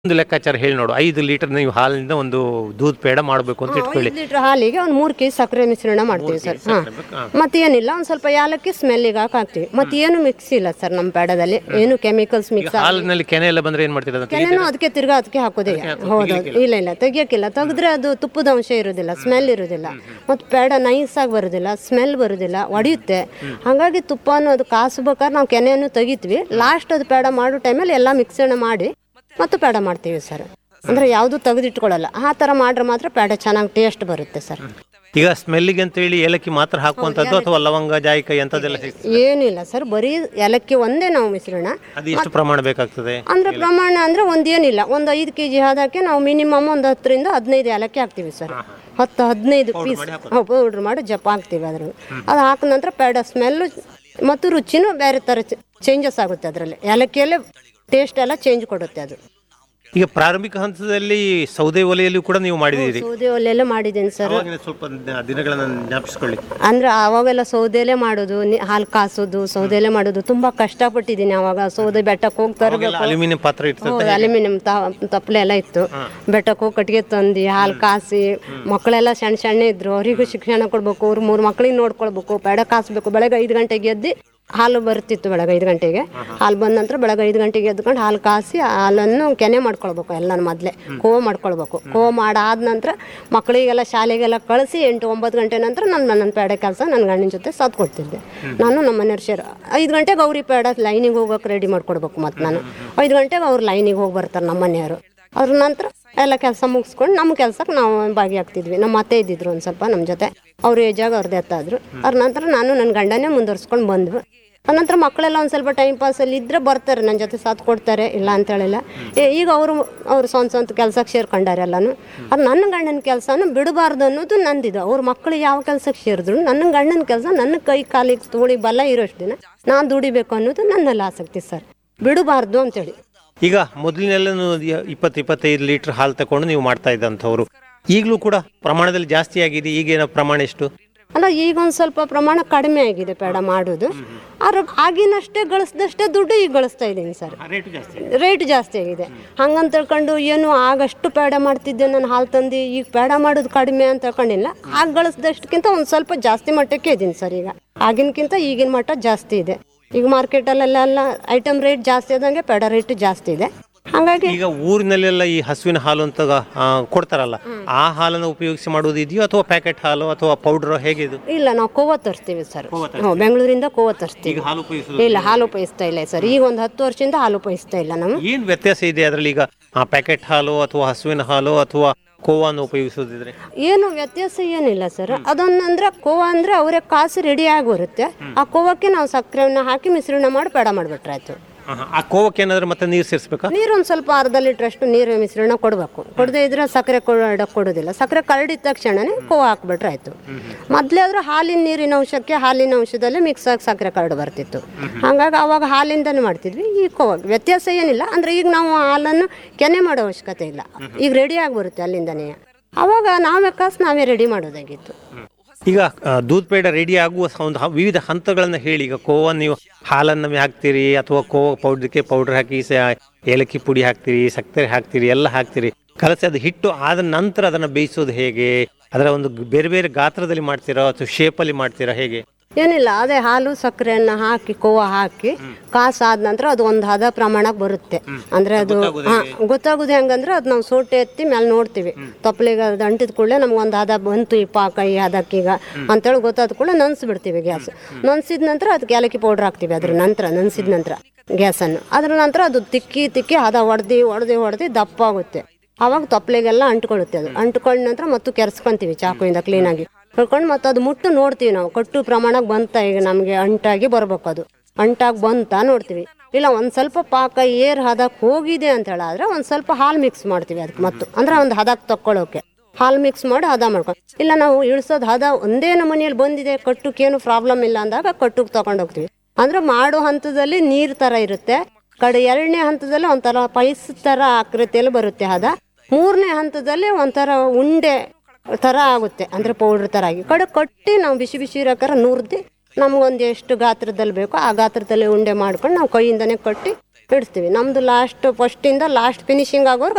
ಒಂದು ಲೆಕ್ಕಾಚಾರ ಹೇಳಿ ನೋಡು ಐದು ಲೀಟರ್ ನೀವು ಹಾಲಿನಿಂದ ಒಂದು ದೂದ್ ಪೇಡ ಮಾಡಬೇಕು ಅಂತ ಇಟ್ಕೊಳ್ಳಿ ಐದು ಲೀಟರ್ ಹಾಲಿಗೆ ಒಂದು ಮೂರು ಕೆಜಿ ಸಕ್ಕರೆ ಮಿಶ್ರಣ ಮಾಡ್ತೀವಿ ಸರ್ ಹಾಂ ಮತ್ತೆ ಏನಿಲ್ಲ ಒಂದು ಸ್ವಲ್ಪ ಯಾಲಕ್ಕಿ ಸ್ಮೆಲ್ಲಿಗೆ ಹಾಕ್ತೀವಿ ಮತ್ತೆ ಏನು ಮಿಕ್ಸ್ ಇಲ್ಲ ಸರ್ ನಮ್ಮ ಪೇಡದಲ್ಲಿ ಏನು ಕೆಮಿಕಲ್ಸ್ ಮಿಕ್ಸ್ ಹಾಲಿನಲ್ಲಿ ಕೆನೆ ಎಲ್ಲ ಬಂದ್ರೆ ಏನ್ ಮಾಡ್ತೀರಾ ಅದಕ್ಕೆ ಕೆನೆನೂ ಅದಕ್ಕೆ ತಿರ್ಗಾ ಅದಕ್ಕೆ ಹಾಕೋದೇ ಹೌದು ಇಲ್ಲ ಇಲ್ಲ ತೆಗಿಯೋಕ್ಕಿಲ್ಲ ತೆಗೆದ್ರೆ ಅದು ತುಪ್ಪದ ಅಂಶ ಇರೋದಿಲ್ಲ ಸ್ಮೆಲ್ ಇರೋದಿಲ್ಲ ಮತ್ತು ಪೇಡ ನೈಸ್ ಆಗಿ ಬರೋದಿಲ್ಲ ಸ್ಮೆಲ್ ಬರೋದಿಲ್ಲ ಒಡೆಯುತ್ತೆ ಹಾಗಾಗಿ ತುಪ್ಪನೂ ಅದು ಕಾಸ್ಬೇಕಾದ್ರೆ ನಾವು ಕೆನೆಯನ್ನು ತೆಗಿತೀವಿ ಲಾಸ್ಟ್ ಅದು ಪೇಡ ಮಾಡೋ ಟೈಮಲ್ಲಿ ಎಲ್ಲ ಮಿಕ್ಸಣ ಮಾಡಿ ಮತ್ತು ಪೇಡ ಮಾಡ್ತೀವಿ ಸರ್ ಅಂದರೆ ಯಾವುದು ತೆಗೆದಿಟ್ಕೊಳ್ಳಲ್ಲ ಆ ಥರ ಮಾಡ್ರೆ ಮಾತ್ರ ಪೇಡ ಚೆನ್ನಾಗಿ ಟೇಸ್ಟ್ ಬರುತ್ತೆ ಸರ್ ಈಗ ಸ್ಮೆಲ್ಲಿಗೆ ಅಂತ ಹೇಳಿ ಏಲಕ್ಕಿ ಮಾತ್ರ ಹಾಕುವಂಥದ್ದು ಅಥವಾ ಲವಂಗ ಜಾಯಿಕಾಯಿ ಅಂತದೆಲ್ಲ ಸಿಗ್ತದೆ ಏನಿಲ್ಲ ಸರ್ ಬರೀ ಏಲಕ್ಕಿ ಒಂದೇ ನಾವು ಮಿಶ್ರಣ ಅದು ಎಷ್ಟು ಪ್ರಮಾಣ ಬೇಕಾಗ್ತದೆ ಅಂದ್ರೆ ಪ್ರಮಾಣ ಅಂದ್ರೆ ಒಂದೇನಿಲ್ಲ ಒಂದು ಐದು ಕೆ ಜಿ ಹಾದಕ್ಕೆ ನಾವು ಮಿನಿಮಮ್ ಒಂದು ಹತ್ತರಿಂದ ಹದಿನೈದು ಏಲಕ್ಕಿ ಹಾಕ್ತೀವಿ ಸರ್ ಹತ್ತು ಹದಿನೈದು ಪೀಸ್ ಪೌಡ್ರ್ ಮಾಡಿ ಜಪ ಹಾಕ್ತೀವಿ ಅದ್ರ ಅದು ಹಾಕಿದ ನಂತರ ಪೇಡ ಸ್ಮೆಲ್ಲು ಮತ್ತು ರುಚಿನೂ ಬೇರೆ ಥರ ಚೇಂಜಸ್ ಆಗುತ್ತೆ ಅದರಲ್ಲಿ ಏಲಕ್ಕಿಯಲ್ಲೇ ಟೇಸ್ಟ್ ಎಲ್ಲ ಚೇಂಜ್ ಕೊಡುತ್ತೆ ಅದು ಈಗ ಪ್ರಾರಂಭಿಕ ಹಂತದಲ್ಲಿ ಸೌದೆ ಒಲೆಯಲ್ಲಿ ಕೂಡ ನೀವು ಮಾಡಿದ್ದೀರಿ ಸೌದೆ ಒಲೆಲ್ಲ ಮಾಡಿದ್ದೀನಿ ಸರ್ ಅವಾಗಿನ ಸ್ವಲ್ಪ ದ- ದಿನಗಳನ್ನ ಜ್ಞಾಪಿಸ್ಕೊಳ್ಳಿ ಅಂದ್ರೆ ಆವಾಗೆಲ್ಲ ಸೌದೆಲೆ ಮಾಡೋದು ನಿ- ಹಾಲು ಕಾಸೋದು ಸೌದೆಲೆ ಮಾಡೋದು ತುಂಬಾ ಕಷ್ಟಪಟ್ಟಿದ್ದೀನಿ ಅವಾಗ ಸೌದೆ ಬೆಟ್ಟಕ್ಕೆ ಹೋಗಿ ತರಬೇಕು ಅಲ್ಯೂಮಿನಿಯಂ ಪಾತ್ರ ಇರ್ತದೆ ಹೌದು ಅಲ್ಯೂಮಿನಿಯಂ ತಪ್ಪಲೆ ಎಲ್ಲ ಇತ್ತು ಬೆಟ್ಟಕ್ಕೆ ಹೋಗಿ ಕಟ್ಟಿಗೆ ತಂದು ಹಾಲು ಕಾಸಿ ಮಕ್ಕಳೆಲ್ಲ ಸಣ್ಣ ಸಣ್ಣ ಇದ್ರು ಅವರಿಗೂ ಶಿಕ್ಷಣ ಕೊಡ್ಬೇಕು ಅವ್ರು ಮೂರು ಮಕ್ಳಿಗೆ ನೋಡ್ಕೊಳ್ಬೇಕು ಬೇಡ ಕಾಸ್ಬೇಕು ಬೆಳಗ್ಗೆ ಐದು ಗಂಟೆಗೆ ಎದ್ದು ಹಾಲು ಬರ್ತಿತ್ತು ಬೆಳಗ್ಗೆ ಐದು ಗಂಟೆಗೆ ಹಾಲು ಬಂದ ನಂತರ ಬೆಳಗ್ಗೆ ಐದು ಗಂಟೆಗೆ ಎದ್ಕೊಂಡು ಹಾಲು ಕಾಸಿ ಹಾಲನ್ನು ಕೆನೆ ಮಾಡ್ಕೊಳ್ಬೇಕು ಎಲ್ಲನ ಮೊದಲೇ ಕೋವ ಮಾಡ್ಕೊಳ್ಬೇಕು ಕೋವ ಮಾಡಾದ ನಂತರ ಮಕ್ಕಳಿಗೆಲ್ಲ ಶಾಲೆಗೆಲ್ಲ ಕಳಿಸಿ ಎಂಟು ಒಂಬತ್ತು ಗಂಟೆ ನಂತರ ನಾನು ನನ್ನ ಪೇಡೆ ಕೆಲಸ ನನ್ನ ಗಂಡನ ಜೊತೆ ಸಾಥ್ ಕೊಡ್ತಿದ್ದೆ ನಾನು ನಮ್ಮ ಮನೆಯವ್ರು ಸೇರಿ ಐದು ಗಂಟೆಗೆ ಅವ್ರಿಗೆ ಪೇಡ ಲೈನಿಗೆ ಹೋಗೋಕೆ ರೆಡಿ ಮಾಡ್ಕೊಡ್ಬೇಕು ಮತ್ತು ನಾನು ಐದು ಗಂಟೆಗೆ ಅವ್ರು ಲೈನಿಗೆ ಹೋಗಿ ಬರ್ತಾರೆ ನಮ್ಮ ಮನೆಯವರು ಅದ್ರ ನಂತರ ಎಲ್ಲ ಕೆಲಸ ಮುಗಿಸ್ಕೊಂಡು ನಮ್ಮ ಕೆಲಸಕ್ಕೆ ನಾವು ಭಾಗಿಯಾಗ್ತಿದ್ವಿ ನಮ್ಮ ಅತ್ತೆ ಇದ್ದಿದ್ರು ಒಂದು ಸ್ವಲ್ಪ ನಮ್ಮ ಜೊತೆ ಅವ್ರ ಏಜಾಗ ಅವ್ರದ್ದು ಎತ್ತಾದ್ರು ಅದ್ರ ನಂತರ ನಾನು ನನ್ನ ಗಂಡನೇ ಮುಂದುವರ್ಸ್ಕೊಂಡು ಬಂದ್ವಿ ಅನಂತರ ಮಕ್ಕಳೆಲ್ಲ ಒಂದು ಸ್ವಲ್ಪ ಟೈಮ್ ಪಾಸಲ್ಲಿ ಇದ್ದರೆ ಬರ್ತಾರೆ ನನ್ನ ಜೊತೆ ಸಾಥ್ ಕೊಡ್ತಾರೆ ಇಲ್ಲ ಅಂತ ಹೇಳಿಲ್ಲ ಏ, ಈಗ ಅವರು ಅವ್ರು ಸ್ವಂತ ಸ್ವಂತ ಕೆಲಸಕ್ಕೆ ಸೇರ್ಕೊಂಡಾರೆ ಎಲ್ಲನೂ ಅದು ನನ್ನ ಗಂಡನ ಕೆಲಸನ ಬಿಡಬಾರ್ದು ಅನ್ನೋದು ನಂದಿದೆ ಅವ್ರ ಮಕ್ಕಳು ಯಾವ ಕೆಲಸಕ್ಕೆ ಸೇರಿದ್ರು ನನ್ನ ಗಂಡನ ಕೆಲಸ ನನ್ನ ಕೈ ಕಾಲಿಗೆ ತೋಳಿ ಬಲ ಇರೋಷ್ಟು ದಿನ ನಾನು ದುಡಿಬೇಕು ಅನ್ನೋದು ನನ್ನಲ್ಲಿ ಆಸಕ್ತಿ ಸರ್ ಬಿಡಬಾರ್ದು ಅಂತೇಳಿ ಈಗ ಮೊದಲಿನೆಲ್ಲ ಇಪ್ಪತ್ತು ಇಪ್ಪತ್ತೈದು ಲೀಟರ್ ಹಾಲು ತಗೊಂಡು ನೀವು ಮಾಡ್ತಾ ಇದ್ದಂಥವ್ರು ಈಗಲೂ ಕೂಡ ಪ್ರಮಾಣದಲ್ಲಿ ಜಾಸ್ತಿ ಆಗಿದೆ ಈಗೇನೋ ಪ್ರಮಾಣ ಎಷ್ಟು ಅಲ್ಲ ಈಗ ಒಂದು ಸ್ವಲ್ಪ ಪ್ರಮಾಣ ಕಡಿಮೆ ಆಗಿದೆ ಪೇಡ ಮಾಡೋದು ಆದ್ರೆ ಆಗಿನಷ್ಟೇ ಗಳಿಸ್ದಷ್ಟೇ ದುಡ್ಡು ಈಗ ಗಳಿಸ್ತಾ ಇದ್ದೀನಿ ಸರ್ ರೇಟ್ ಜಾಸ್ತಿ ರೇಟ್ ಜಾಸ್ತಿ ಆಗಿದೆ ಹಂಗಂತ ತಿಳ್ಕೊಂಡು ಏನು ಆಗಷ್ಟು ಪೇಡ ಮಾಡ್ತಿದ್ದೆ ನಾನು ಹಾಲು ತಂದು ಈಗ ಪೇಡ ಮಾಡೋದು ಕಡಿಮೆ ಅಂತ ತಿಳ್ಕೊಂಡಿಲ್ಲ ಆಗ ಗಳಿಸ್ದಷ್ಟಕ್ಕಿಂತ ಒಂದು ಸ್ವಲ್ಪ ಜಾಸ್ತಿ ಮಟ್ಟಕ್ಕೆ ಇದ್ದೀನಿ ಸರ್ ಈಗ ಆಗಿನಕ್ಕಿಂತ ಈಗಿನ ಮಟ್ಟ ಜಾಸ್ತಿ ಇದೆ ಈಗ ಮಾರ್ಕೆಟಲ್ಲೆಲ್ಲ ಐಟಮ್ ರೇಟ್ ಜಾಸ್ತಿ ಆದಂಗೆ ಪೇಡ ರೇಟ್ ಜಾಸ್ತಿ ಇದೆ ಹಾಗಾಗಿ ಈಗ ಊರಿನಲ್ಲೆಲ್ಲ ಈ ಹಸುವಿನ ಹಾಲು ಅಂತ ಆ, ಕೊಡ್ತಾರಲ್ಲ ಆ ಹಾಲನ್ನು ಉಪಯೋಗಿಸಿ ಮಾಡುವುದು ಇದೆಯೋ ಅಥವಾ ಪ್ಯಾಕೆಟ್ ಹಾಲು ಅಥವಾ ಪೌಡರ್ ಹೇಗೆ ಇದು ಇಲ್ಲ ನಾವು ಕೋವ ತರಿಸ್ತೀವಿ ಸರ್ ಹ್ಞೂ ಬೆಂಗಳೂರಿಂದ ಕೋವ ತರಿಸ್ತೀವಿ ಈಗ ಹಾಲು ಉಪಯೋಗಿಸುವುದು ಇಲ್ಲ ಹಾಲು ಉಪಯೋಗಿಸ್ತಾ ಇಲ್ಲ ಸರ್ ಈಗ ಒಂದು ಹತ್ತು ವರ್ಷದಿಂದ ಹಾಲು ಉಪಯೋಗಿಸ್ತಾ ಇಲ್ಲ ನಾವು ಏನ್ ವ್ಯತ್ಯಾಸ ಇದೆ ಅದರಲ್ಲಿ ಈಗ ಆ ಪ್ಯಾಕೆಟ್ ಹಾಲು ಅಥವಾ ಹಸುವಿನ ಹಾಲು ಅಥವಾ ಕೋವನ್ನು ಉಪಯೋಗಿಸೋದಿದ್ರೆ ಏನು ವ್ಯತ್ಯಾಸ ಏನಿಲ್ಲ ಸರ್ ಅದೊಂದಂದ್ರೆ ಕೋವಾ ಅಂದ್ರೆ ಅವರೇ ಕಾಸು ರೆಡಿ ಆಗಿ ಬರುತ್ತೆ ಆ ಕೋವಕ್ಕೆ ನಾವು ಸಕ್ಕರೆಯನ್ನು ಹಾಕಿ ಮಿಶ್ರಣ ಮಾಡಿ ಪೇಡ ಮಾಡಿಬಿಟ್ರೆ ಆಯ್ತು ಆ ಕೋವಕ್ಕೆ ಏನಾದ್ರೆ ಮತ್ತೆ ನೀರು ಸೇರಿಸ್ಬೇಕಾ ನೀರು ಒಂದು ಸ್ವಲ್ಪ ಅರ್ಧ ಲೀಟ್ರ್ ಅಷ್ಟು ನೀರು ಮಿಶ್ರಣ ಕೊಡಬೇಕು ಕೊಡದೇ ಇದ್ರೆ ಸಕ್ಕರೆ ಕೊಡೋಕೆ ಕೊಡೋದಿಲ್ಲ ಸಕ್ಕರೆ ಕರಡಿದ ತಕ್ಷಣನೇ ಕೋವ ಹಾಕ್ಬಿಟ್ರೆ ಆಯ್ತು ಮೊದಲೇ ಆದ್ರೆ ಹಾಲಿನ ನೀರಿನ ಅಂಶಕ್ಕೆ ಹಾಲಿನ ಅಂಶದಲ್ಲಿ ಮಿಕ್ಸ್ ಆಗಿ ಸಕ್ಕರೆ ಕರಡು ಬರ್ತಿತ್ತು ಹಾಗಾಗಿ ಅವಾಗ ಹಾಲಿಂದನೇ ಮಾಡ್ತಿದ್ವಿ ಈ ಕೋವ ವ್ಯತ್ಯಾಸ ಏನಿಲ್ಲ ಅಂದ್ರೆ ಈಗ ನಾವು ಹಾಲನ್ನು ಕೆನೆ ಮಾಡೋ ಅವಶ್ಯಕತೆ ಇಲ್ಲ ಈಗ ರೆಡಿ ಆಗಿ ಬರುತ್ತೆ ಅಲ್ಲಿಂದನೇ ಅವಾಗ ನಾವೇ ಕಾಸು ನಾವೇ ರೆಡಿ ಮಾಡೋದಾಗಿತ್ತು ಈಗ ಆ, ದೂದ್ ಪೇಡ ರೆಡಿ ಆಗುವ ಸ- ಒಂದು ಹ- ವಿವಿಧ ಹಂತಗಳನ್ನ ಹೇಳಿ ಈಗ ಕೋವ ನೀವು ಹಾಲನ್ನು ಹಾಕ್ತೀರಿ ಅಥವಾ ಕೋವ ಪೌಡ್ರಿಗೆ ಪೌಡರ್ ಹಾಕಿ ಸ- ಏಲಕ್ಕಿ ಪುಡಿ ಹಾಕ್ತೀರಿ ಸಕ್ಕರೆ ಹಾಕ್ತೀರಿ ಎಲ್ಲ ಹಾಕ್ತೀರಿ ಕಲಸಿ ಅದು ಹಿಟ್ಟು ಆದ ನಂತರ ಅದನ್ನು ಬೇಯಿಸೋದು ಹೇಗೆ ಅದರ ಒಂದು ಗ್- ಬೇರೆ ಬೇರೆ ಗಾತ್ರದಲ್ಲಿ ಮಾಡ್ತೀರಾ ಅಥವಾ ಶೇಪಲ್ಲಿ ಮಾಡ್ತೀರಾ ಹೇಗೆ ಏನಿಲ್ಲ ಅದೇ ಹಾಲು ಸಕ್ಕರೆಯನ್ನು ಹಾಕಿ ಕೋವ ಹಾಕಿ ಕಾಸಾದ ನಂತರ ಅದು ಒಂದು ಹದ ಪ್ರಮಾಣಕ್ಕೆ ಬರುತ್ತೆ ಅಂದ್ರೆ ಅದು ಹಾ ಗೊತ್ತಾಗೋದು ಹೆಂಗಂದ್ರೆ ಅದು ನಾವು ಸೋಟೆ ಎತ್ತಿ ಮೇಲೆ ನೋಡ್ತೀವಿ ತಪ್ಪಲಿಗೆ ಅದು ಅಂಟಿದ ಕೂಡಲೇ ನಮ್ಗೆ ಒಂದು ಹದ ಬಂತು ಈ ಪಾಕ ಈ ಹದಕ್ಕೀಗ ಅಂತೇಳಿ ಗೊತ್ತಾದ ಕೂಡಲೇ ನನ್ಸ್ಬಿಡ್ತೀವಿ ಗ್ಯಾಸ್ ನನ್ಸಿದ ನಂತರ ಅದಕ್ಕೆ ಏಲಕ್ಕಿ ಪೌಡ್ರ್ ಹಾಕ್ತೀವಿ ಅದ್ರ ನಂತರ ನನ್ಸಿದ ನಂತರ ಗ್ಯಾಸನ್ನು ಅದ್ರ ನಂತರ ಅದು ತಿಕ್ಕಿ ತಿಕ್ಕಿ ಹದ ಹೊಡೆದು ಹೊಡೆದು ಹೊಡೆದು ದಪ್ಪ ಆಗುತ್ತೆ ಅವಾಗ ತಪ್ಪಲೆಗೆಲ್ಲ ಅಂಟ್ಕೊಳ್ಳುತ್ತೆ ಅದು ಅಂಟ್ಕೊಂಡ ನಂತರ ಮತ್ತು ಕೆರೆಸ್ಕೊಂತೀವಿ ಚಾಕುವಿಂದ ಕ್ಲೀನಾಗಿ ಕಳ್ಕೊಂಡು ಮತ್ತೆ ಅದು ಮುಟ್ಟು ನೋಡ್ತೀವಿ ನಾವು ಕಟ್ಟು ಪ್ರಮಾಣಕ್ಕೆ ಬಂತ ಈಗ ನಮಗೆ ಅಂಟಾಗಿ ಬರ್ಬೇಕು ಅದು ಅಂಟಾಗಿ ಬಂತ ನೋಡ್ತೀವಿ ಇಲ್ಲ ಒಂದು ಸ್ವಲ್ಪ ಪಾಕ ಏರ್ ಹದಕ್ಕೆ ಹೋಗಿದೆ ಅಂತ ಹೇಳಾದ್ರೆ ಒಂದು ಸ್ವಲ್ಪ ಹಾಲು ಮಿಕ್ಸ್ ಮಾಡ್ತೀವಿ ಅದಕ್ಕೆ ಮತ್ತು ಅಂದ್ರೆ ಒಂದು ಹದಕ್ಕೆ ತಕ್ಕೊಳ್ಳೋಕೆ ಹಾಲು ಮಿಕ್ಸ್ ಮಾಡಿ ಹದ ಮಾಡ್ಕೊಂಡು ಇಲ್ಲ ನಾವು ಇಳಿಸೋದು ಹದ ಒಂದೇ ನಮನೆಯಲ್ಲಿ ಬಂದಿದೆ ಕಟ್ಟುಕೇನು ಪ್ರಾಬ್ಲಮ್ ಇಲ್ಲ ಅಂದಾಗ ಕಟ್ಟುಗೆ ತಗೊಂಡು ಹೋಗ್ತೀವಿ ಅಂದ್ರೆ ಮಾಡೋ ಹಂತದಲ್ಲಿ ನೀರು ಥರ ಇರುತ್ತೆ ಕಡೆ ಎರಡನೇ ಹಂತದಲ್ಲಿ ಒಂಥರ ಪೈಸ್ ಥರ ಆಕೃತಿಯಲ್ಲಿ ಬರುತ್ತೆ ಹದ ಮೂರನೇ ಹಂತದಲ್ಲಿ ಒಂಥರ ಉಂಡೆ ಥರ ಆಗುತ್ತೆ ಅಂದರೆ ಪೌಡ್ರ್ ಥರ ಆಗಿ ಕಡೆ ಕಟ್ಟಿ ನಾವು ಬಿಸಿ ಬಿಸಿ ಇರೋಕ್ಕಾರ ನುರ್ದು ನಮ್ಗೊಂದು ಎಷ್ಟು ಗಾತ್ರದಲ್ಲಿ ಬೇಕೋ ಆ ಗಾತ್ರದಲ್ಲಿ ಉಂಡೆ ಮಾಡ್ಕೊಂಡು ನಾವು ಕೈಯಿಂದನೇ ಕಟ್ಟಿ ಇಡಿಸ್ತೀವಿ ನಮ್ಮದು ಲಾಸ್ಟ್ ಫಸ್ಟಿಂದ ಲಾಸ್ಟ್ ಫಿನಿಶಿಂಗ್ ಆಗೋರ್ಗೆ